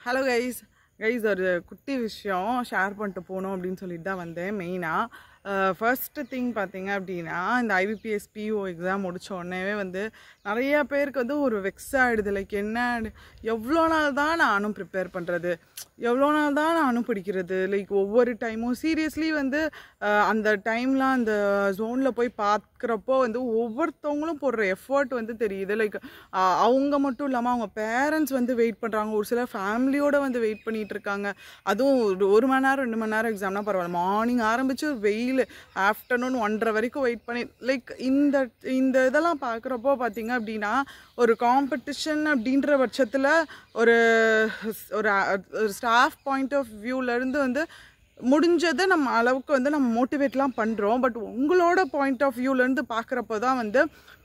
hello guys guys ஒரு குட்டி விஷயம் ஷேர் பண்ணிட்டு போகணும் அப்படின்னு சொல்லிட்டு தான் வந்தேன் மெயினாக ஃபர்ஸ்ட் திங் பார்த்தீங்க அப்படின்னா இந்த ஐபிபிஎஸ் பிஓ எக்ஸாம் முடிச்ச உடனேவே வந்து நிறைய பேருக்கு வந்து ஒரு வெக்ஸ் ஆகிடுது லைக் என்ன எவ்வளோ நாள் தான் நானும் ப்ரிப்பேர் பண்ணுறது எவ்வளோ நாள் தான் நானும் படிக்கிறது லைக் ஒவ்வொரு டைமும் சீரியஸ்லி வந்து அஹ், அந்த டைமில் அந்த ஜோனில் போய் பார்க்குறப்போ வந்து ஒவ்வொருத்தவங்களும் போடுற எஃபர்ட் வந்து தெரியுது லைக் அவங்க மட்டும் இல்லாமல் அவங்க பேரண்ட்ஸ் வந்து வெயிட் பண்ணுறாங்க ஒரு சில ஃபேமிலியோட வந்து வெயிட் பண்ணிட்டு இருக்காங்க அதுவும் ஒரு ஒரு மணி நேரம் ரெண்டு மணி நேரம் எக்ஸாம்னா பரவாயில்ல மார்னிங் ஆரம்பிச்சு வெயில் ஆஃப்டர்நூன் ஒன்றரை வரைக்கும் வெயிட் பண்ணி லைக் இந்த இந்த இதெல்லாம் பார்க்குறப்போ பார்த்தீங்க அப்படின்னா ஒரு காம்படிஷன் அப்படின்ற பட்சத்தில் ஒரு ஒரு ஒரு ஸ்டாஃப் பாயிண்ட் ஆஃப் வியூலேருந்து வந்து முடிஞ்சதை நம்ம அளவுக்கு வந்து நம்ம மோட்டிவேட்லாம் பண்ணுறோம் பட் உங்களோட பாயிண்ட் ஆஃப் வியூலேருந்து பார்க்குறப்போ தான் வந்து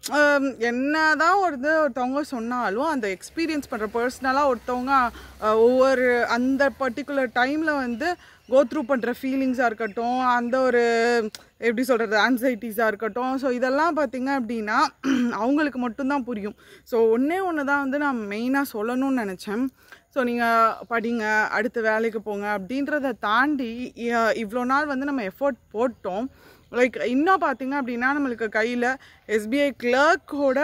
என்ன தான் வந்து ஒருத்தவங்க சொன்னாலும் அந்த எக்ஸ்பீரியன்ஸ் பண்ணுற பர்சனலாக ஒருத்தவங்க அஹ், ஒவ்வொரு அந்த பர்டிகுலர் டைமில் வந்து கோ த்ரூ பண்ணுற ஃபீலிங்ஸாக இருக்கட்டும் அந்த ஒரு எப்படி சொல்கிறது ஆன்சைட்டிஸாக இருக்கட்டும் ஸோ இதெல்லாம் பார்த்தீங்க அப்படின்னா அவங்களுக்கு மட்டும்தான் புரியும் ஸோ ஒன்றே ஒன்று தான் வந்து நான் மெயினாக சொல்லணும்னு நினச்சேன் ஸோ நீங்கள் படிங்க அடுத்த வேலைக்கு போங்க அப்படின்றத தாண்டி இ- இவ்வளோ நாள் வந்து நம்ம எஃபோர்ட் போட்டோம் லைக் இன்னும் பார்த்தீங்க அப்படின்னா நம்மளுக்கு கையில் எஸ்பிஐ கிளர்க்கோட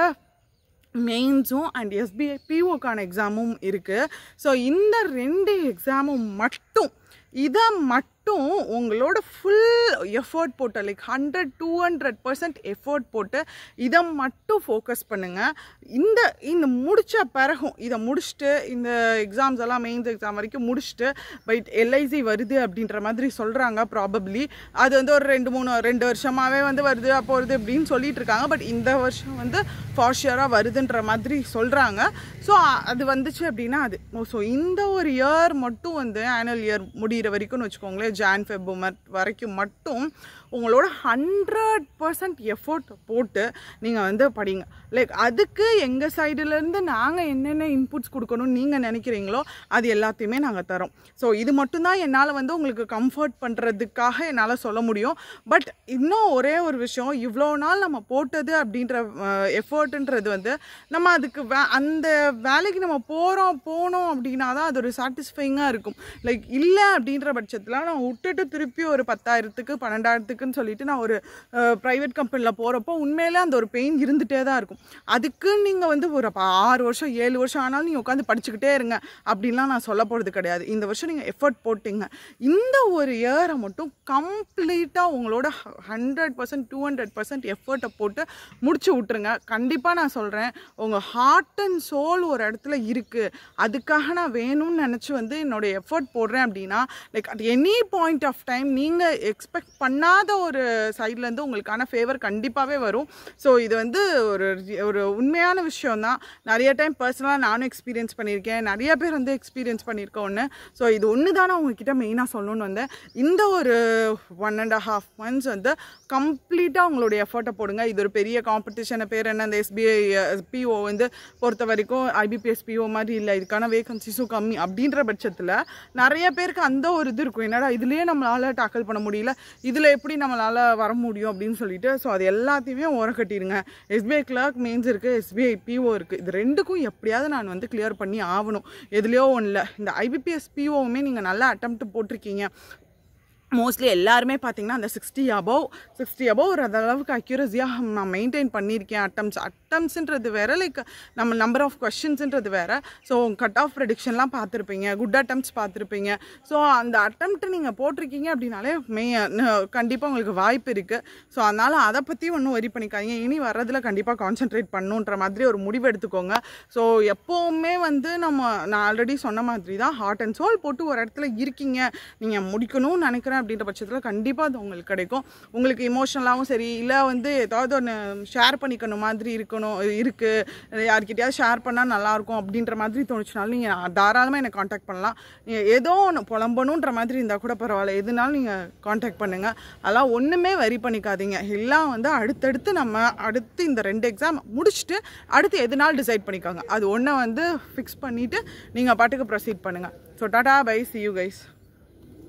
மெயின்ஸும் அண்ட் எஸ்பிஐ பிஓக்கான எக்ஸாமும் இருக்குது ஸோ இந்த ரெண்டு எக்ஸாமும் மட்டும் இதை மட்டும் உங்களோட ஃபுல் எஃபோர்ட் போட்டு like hundred to hundred percent effort போட்டு இதை மட்டும் ஃபோக்கஸ் பண்ணுங்கள் இந்த இந்த முடிச்ச பிறகும் இதை முடிச்சுட்டு இந்த எக்ஸாம்ஸ் எல்லாம் மெயின்ஸ் எக்ஸாம் வரைக்கும் முடிச்சுட்டு பட் எல்ஐசி வருது அப்படின்ற மாதிரி சொல்கிறாங்க ப்ராபப்ளி அது வந்து ஒரு ரெண்டு மூணு ரெண்டு வருஷமாகவே வந்து வருது அப்போ வருது அப்படின்னு சொல்லிட்டு இருக்காங்க பட் இந்த வருஷம் வந்து ஃபார் ஷியராக வருதுன்ற மாதிரி சொல்கிறாங்க ஸோ அது வந்துச்சு அப்படின்னா அது ஸோ இந்த ஒரு இயர் மட்டும் வந்து ஆனுவல் இயர் முடிகிற வரைக்கும்னு வச்சுக்கோங்களேன் ஜான் ஃபெப்ரவரி வரைக்கும் மட்டும் உங்களோட ஹண்ட்ரட் பர்சன்ட் எஃபோர்ட் போட்டு நீங்கள் வந்து படிங்க லைக் அதுக்கு எங்கள் சைடுலேருந்து நாங்கள் என்னென்ன இன்புட்ஸ் கொடுக்கணும்னு நீங்கள் நினைக்கிறீங்களோ அது எல்லாத்தையுமே நாங்கள் தரோம் ஸோ இது மட்டும்தான் என்னால் வந்து உங்களுக்கு கம்ஃபர்ட் பண்ணுறதுக்காக என்னால் சொல்ல முடியும் பட் இன்னும் ஒரே ஒரு விஷயம் இவ்வளோ நாள் நம்ம போட்டது அப்படின்ற எஃபர்ட்ன்றது வந்து நம்ம அதுக்கு வே அந்த வேலைக்கு நம்ம போகிறோம் போனோம் அப்படின்னா தான் அது ஒரு சாட்டிஸ்ஃபைங்காக இருக்கும் லைக் இல்லை அப்படின்ற பட்சத்தில் நான் விட்டுட்டு திருப்பி ஒரு பத்தாயிரத்துக்கு பன்னெண்டாயிரத்துக்குன்னு சொல்லிட்டு நான் ஒரு ப்ரைவேட் கம்பெனியில் போகிறப்போ உண்மையிலே அந்த ஒரு பெயின் இருந்துகிட்டே தான் இருக்கும் அதுக்கு நீங்கள் வந்து ஒரு அப்ப ஆறு வருஷம் ஏழு வருஷம் ஆனாலும் நீங்கள் உட்காந்து படிச்சுக்கிட்டே இருங்க அப்படின்லாம் நான் சொல்ல போகிறது கிடையாது இந்த வருஷம் நீங்கள் எஃபர்ட் போட்டீங்க இந்த ஒரு இயரை மட்டும் கம்ப்ளீட்டாக உங்களோட hundred percent to hundred percent எஃபர்ட்டை போட்டு முடிச்சு விட்ருங்க கண்டிப்பாக நான் சொல்கிறேன் உங்கள் ஹார்ட் அண்ட் சோல் ஒரு இடத்துல இருக்குது அதுக்காக நான் வேணும்னு நினச்சி வந்து என்னோட எஃபர்ட் போடுறேன் அப்படின்னா like at any point of time நீங்கள் எக்ஸ்பெக்ட் பண்ணாத ஒரு சைட்லேருந்து உங்களுக்கான ஃபேவர் கண்டிப்பாகவே வரும் ஸோ இது வந்து ஒரு ஒரு உண்மையான விஷயம் தான் நிறைய டைம் பர்சனலாக நானும் எக்ஸ்பீரியன்ஸ் பண்ணியிருக்கேன் நிறைய பேர் வந்து எக்ஸ்பீரியன்ஸ் பண்ணியிருக்க ஒன்று ஸோ இது ஒன்று தான் நான் உங்ககிட்ட மெயினாக சொல்லணும்னு வந்தேன் இந்த ஒரு ஒன் அண்ட் ஹாஃப் மந்த்ஸ் வந்து கம்ப்ளீட்டாக உங்களுடைய எஃபர்ட்டை போடுங்க இது ஒரு பெரிய காம்படிஷனை பேர் என்ன அந்த எஸ்பிஐ பிஓ வந்து பொறுத்த வரைக்கும் ஐபிபிஎஸ் பிஓ மாதிரி இல்லை இதுக்கான வேகன்சிஸும் கம்மி அப்படின்ற பட்சத்தில் நிறைய பேருக்கு அந்த ஒரு இது இருக்கும் என்னடா இதுலேயே நம்மளால் டாக்கல் பண்ண முடியல இதில் எப்படி நம்மளால் வர முடியும் அப்படின்னு சொல்லிட்டு ஸோ அது எல்லாத்தையுமே ஓரம் கட்டிடுங்க எஸ்பிஐ கிளர்க் மெயின்ஸ் இருக்குது எஸ்பிஐ பிஓ இருக்குது இது ரெண்டுக்கும் எப்படியாவது நான் வந்து கிளியர் பண்ணி ஆகணும் எதுலேயோ ஒன்றில் இந்த ஐபிபிஎஸ் பிஓவுமே நீங்கள் நல்லா அட்டம்ப்ட் போட்டிருக்கீங்க மோஸ்ட்லி எல்லாருமே பார்த்தீங்கன்னா அந்த சிக்ஸ்டி அபவ் சிக்ஸ்டி அபவ் ஒரு அளவுக்கு அக்யூரஸியாக நான் மெயின்டைன் பண்ணியிருக்கேன் அட்டம்ஸ் அட்டம்ஸ்ன்றது வேற லைக் நம்ம நம்பர் ஆஃப் கொஷின்ஸ்ன்றது வேற ஸோ கட் ஆஃப் ப்ரெடிக்ஷன்லாம் பார்த்துருப்பீங்க குட் அட்டம்ஸ் பார்த்துருப்பீங்க ஸோ அந்த அட்டம்ப்ட் நீங்கள் போட்டிருக்கீங்க அப்படின்னாலே மெய் கண்டிப்பாக உங்களுக்கு வாய்ப்பு இருக்குது ஸோ அதனால் அதை பற்றி ஒன்றும் வரி பண்ணிக்காதீங்க இனி வர்றதில் கண்டிப்பாக கான்சென்ட்ரேட் பண்ணுன்ற மாதிரி ஒரு முடிவு எடுத்துக்கோங்க ஸோ எப்போவுமே வந்து நம்ம நான் ஆல்ரெடி சொன்ன மாதிரி தான் ஹார்ட் அண்ட் சோல் போட்டு ஒரு இடத்துல இருக்கீங்க நீங்கள் முடிக்கணும்னு நினைக்கிறேன் அப்படின்ற பட்சத்தில் கண்டிப்பாக அது உங்களுக்கு கிடைக்கும் உங்களுக்கு இமோஷனலாகவும் சரி இல்லை வந்து ஏதாவது ஒன்று ஷேர் பண்ணிக்கணும் மாதிரி இருக்கணும் இருக்குது யார்கிட்டயாவது ஷேர் பண்ணால் நல்லாயிருக்கும் அப்படின்ற மாதிரி தோணுச்சுனாலும் நீங்கள் தாராளமாக என்னை காண்டாக்ட் பண்ணலாம் நீங்கள் ஏதோ ஒன்று புலம்பணுன்ற மாதிரி இருந்தால் கூட பரவாயில்ல எதுனாலும் நீங்கள் காண்டாக்ட் பண்ணுங்கள் அதெல்லாம் ஒன்றுமே வரி பண்ணிக்காதீங்க எல்லாம் வந்து அடுத்தடுத்து நம்ம அடுத்து இந்த ரெண்டு எக்ஸாம் முடிச்சுட்டு அடுத்து எதுனாலும் டிசைட் பண்ணிக்கோங்க அது ஒன்றை வந்து ஃபிக்ஸ் பண்ணிவிட்டு நீங்கள் பாட்டுக்கு ப்ரொசீட் பண்ணுங்கள் so tata bye see you guys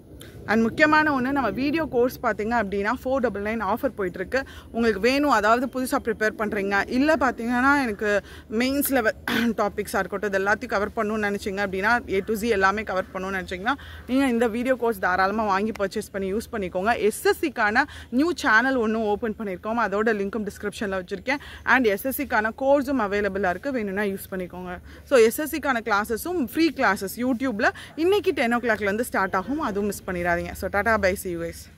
and முக்கியமான ஒன்று நம்ம வீடியோ கோர்ஸ் பார்த்தீங்க அப்படின்னா ஃபோர் டபுள் நைன் ஆஃபர் போயிட்டுருக்கு உங்களுக்கு வேணும் அதாவது புதுசாக ப்ரிப்பேர் பண்ணுறீங்க இல்லை பார்த்தீங்கன்னா எனக்கு மெயின்ஸ் லெவல் டாபிக்ஸாக இருக்கட்டும் இது எல்லாத்தையும் கவர் பண்ணணும்னு நினச்சிங்க அப்படின்னா ஏ டு ஜி எல்லாமே கவர் பண்ணணும்னு நினச்சிங்கன்னா நீங்கள் இந்த வீடியோ கோர்ஸ் தாராளமாக வாங்கி பர்ச்சேஸ் பண்ணி யூஸ் பண்ணிக்கோங்க எஸ்எஸ்சிக்கான நியூ சேனல் ஒன்றும் ஓப்பன் பண்ணியிருக்கோம் அதோட லிங்க்கும் டிஸ்கிரிப்ஷனில் வச்சுருக்கேன் அண்ட் எஸ்எஸ்சிக்கான கோர்ஸும் அவைலபிளாக இருக்குது வேணும்னா யூஸ் பண்ணிக்கோங்க ஸோ எஸ்எஸ்சிக்கான கிளாஸஸும் ஃப்ரீ கிளாஸஸ் யூடியூப்பில் இன்னைக்கு டென் ஓ கிளாக்லேருந்து ஸ்டார்ட் ஆகும் அதுவும் மிஸ் பண்ணிடாதீங்க so tata bye see you guys